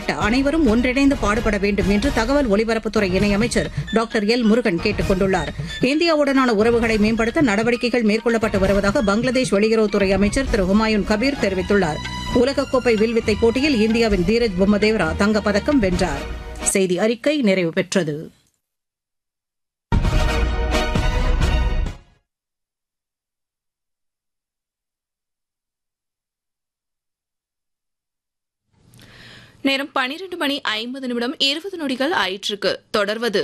உட்பட அனைவரும் ஒன்றிணைந்து பாடுபட வேண்டும் என்று தகவல் ஒலிபரப்புத்துறை இணையமைச்சர் டாக்டர் எல் முருகன் கேட்டுக் கொண்டுள்ளார் இந்தியாவுடனான உறவுகளை மேம்படுத்த நடவடிக்கைகள் மேற்கொள்ளப்பட்டு வருவதாக பங்களாதேஷ் வெளியுறவுத்துறை அமைச்சர் திரு ஹுமாயூன் கபீர் தெரிவித்துள்ளார் உலகக்கோப்பை வில்வித்தை போட்டியில் இந்தியாவின் தீரஜ் பொம்மதேவரா தங்கப்பதக்கம் வென்றார் செய்தி அறிக்கை நிறைவு பெற்றது நேரம் பனிரெண்டு மணி ஐம்பது நிமிடம் இருபது நொடிகள் ஆயிற்றுக்கு தொடர்வது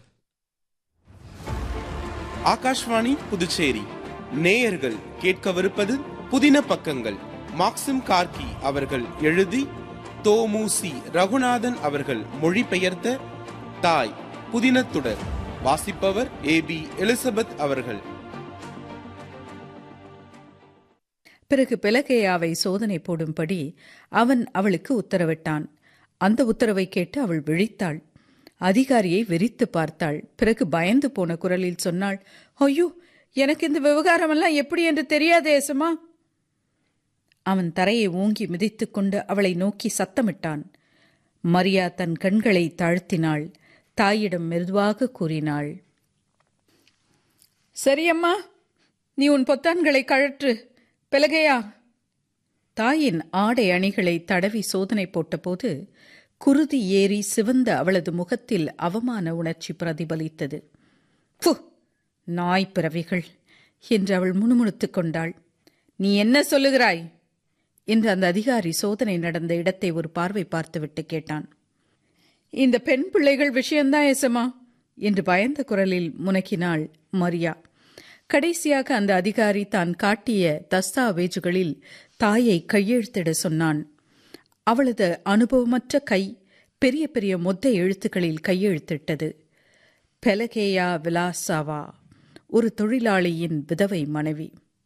ஆகாஷ்வாணி புதுச்சேரி நேயர்கள் கேட்கவிருப்பது புதின பக்கங்கள் மாக்சிம் கார்கி அவர்கள் எழுதி தோமுசி ரகுநாதன் அவர்கள் மொழிபெயர்த்த தாய் புதினத்துடர் வாசிப்பவர் ஏ பி எலிசபெத் அவர்கள் பிறகு பெலகேயாவை சோதனை போடும்படி அவன் அவளுக்கு உத்தரவிட்டான் அந்த உத்தரவை கேட்டு அவள் விழித்தாள் அதிகாரியை வெறித்து பார்த்தாள் பிறகு பயந்து போன குரலில் சொன்னாள் ஐயோ எனக்கு இந்த விவகாரமெல்லாம் எப்படி என்று தெரியாதே ஏசமா அவன் தரையை ஓங்கி மிதித்துக் கொண்டு அவளை நோக்கி சத்தமிட்டான் மரியா தன் கண்களை தாழ்த்தினாள் தாயிடம் மெதுவாக கூறினாள் சரியம்மா நீ உன் பொத்தான்களை கழற்று பெலகையா தாயின் ஆடை அணிகளை தடவி சோதனை போட்டபோது குருதி ஏறி சிவந்த அவளது முகத்தில் அவமான உணர்ச்சி பிரதிபலித்தது பு நாய் பிறவிகள் என்று அவள் முணுமுணுத்துக் கொண்டாள் நீ என்ன சொல்லுகிறாய் என்று அந்த அதிகாரி சோதனை நடந்த இடத்தை ஒரு பார்வை பார்த்துவிட்டு கேட்டான் இந்த பெண் பிள்ளைகள் விஷயம்தான் எசமா என்று பயந்த குரலில் முனக்கினாள் மரியா கடைசியாக அந்த அதிகாரி தான் காட்டிய தஸ்தாவேஜுகளில் தாயை கையெழுத்திட சொன்னான் அவளது அனுபவமற்ற கை பெரிய பெரிய மொத்த எழுத்துக்களில் கையெழுத்திட்டது பெலகேயா விலாசாவா ஒரு தொழிலாளியின் விதவை மனைவி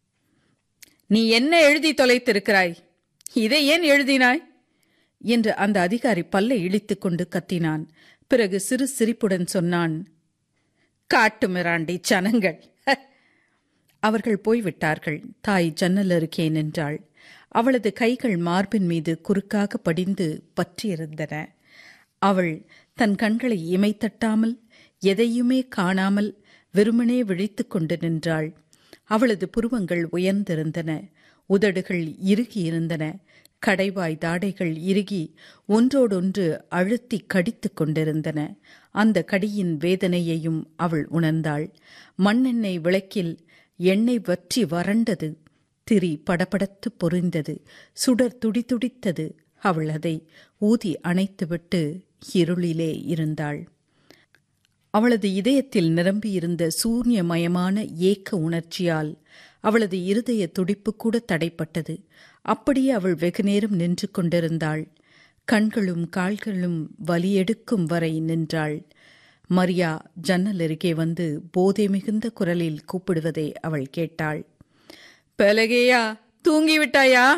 நீ என்ன எழுதி தொலைத்திருக்கிறாய் இதை ஏன் எழுதினாய் என்று அந்த அதிகாரி பல்லை இழித்துக் கொண்டு கத்தினான் பிறகு சிறு சிரிப்புடன் சொன்னான் காட்டு மிராண்டி சனங்கள் அவர்கள் போய்விட்டார்கள் தாய் ஜன்னல் அருகே நின்றாள் அவளது கைகள் மார்பின் மீது குறுக்காக படிந்து பற்றியிருந்தன அவள் தன் கண்களை இமைத்தட்டாமல் எதையுமே காணாமல் வெறுமனே விழித்துக் கொண்டு நின்றாள் அவளது புருவங்கள் உயர்ந்திருந்தன உதடுகள் இறுகியிருந்தன கடைவாய் தாடைகள் இறுகி ஒன்றோடொன்று அழுத்தி கடித்துக் கொண்டிருந்தன அந்த கடியின் வேதனையையும் அவள் உணர்ந்தாள் மண்ணெண்ணெய் விளக்கில் எண்ணெய் வற்றி வறண்டது திரி படபடத்து பொறிந்தது சுடர் துடிதுடித்தது அவள் அதை ஊதி அணைத்துவிட்டு இருளிலே இருந்தாள் அவளது இதயத்தில் நிரம்பியிருந்த சூன்யமயமான ஏக்க உணர்ச்சியால் அவளது இருதய துடிப்பு கூட தடைப்பட்டது அப்படியே அவள் வெகுநேரம் நின்று கொண்டிருந்தாள் கண்களும் கால்களும் வலியெடுக்கும் வரை நின்றாள் மரியா ஜன்னல் அருகே வந்து போதை மிகுந்த குரலில் கூப்பிடுவதை அவள் கேட்டாள் பலகையா தூங்கிவிட்டாயா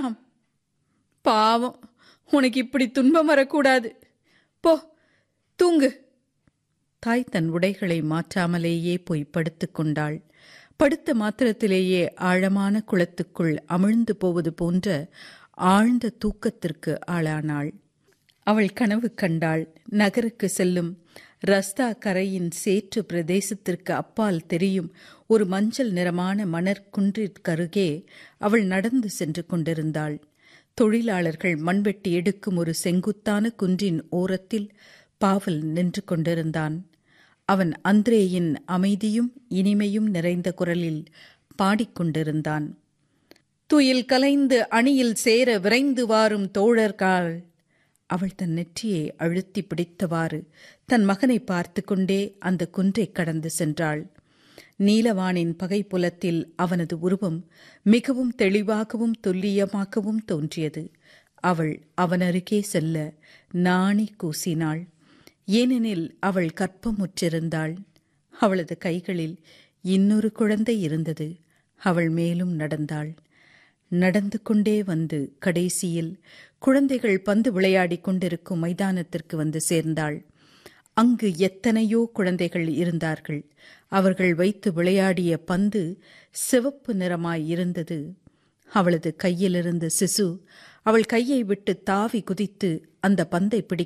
பாவம் உனக்கு இப்படி துன்பம் வரக்கூடாது போ தூங்கு தாய் தன் உடைகளை மாற்றாமலேயே போய் படுத்துக் கொண்டாள் படுத்த மாத்திரத்திலேயே ஆழமான குளத்துக்குள் அமிழ்ந்து போவது போன்ற ஆழ்ந்த தூக்கத்திற்கு ஆளானாள் அவள் கனவு கண்டாள் நகருக்கு செல்லும் ரஸ்தா கரையின் சேற்று பிரதேசத்திற்கு அப்பால் தெரியும் ஒரு மஞ்சள் நிறமான மணற்குன்றிற்கருகே அவள் நடந்து சென்று கொண்டிருந்தாள் தொழிலாளர்கள் மண்வெட்டி எடுக்கும் ஒரு செங்குத்தான குன்றின் ஓரத்தில் பாவல் நின்று கொண்டிருந்தான் அவன் அந்திரேயின் அமைதியும் இனிமையும் நிறைந்த குரலில் பாடிக்கொண்டிருந்தான் துயில் கலைந்து அணியில் சேர விரைந்து வாரும் தோழர்கள் அவள் தன் நெற்றியை அழுத்தி பிடித்தவாறு தன் மகனை பார்த்து கொண்டே அந்த குன்றை கடந்து சென்றாள் நீலவானின் பகைப்புலத்தில் அவனது உருவம் மிகவும் தெளிவாகவும் துல்லியமாகவும் தோன்றியது அவள் அவனருகே செல்ல நாணி கூசினாள் ஏனெனில் அவள் கற்பமுற்றிருந்தாள் அவளது கைகளில் இன்னொரு குழந்தை இருந்தது அவள் மேலும் நடந்தாள் நடந்து கொண்டே வந்து கடைசியில் குழந்தைகள் பந்து விளையாடிக் கொண்டிருக்கும் மைதானத்திற்கு வந்து சேர்ந்தாள் அங்கு எத்தனையோ குழந்தைகள் இருந்தார்கள் அவர்கள் வைத்து விளையாடிய பந்து சிவப்பு நிறமாய் இருந்தது அவளது கையிலிருந்த சிசு அவள் கையை விட்டு தாவி குதித்து அந்த பந்தை பிடிக்க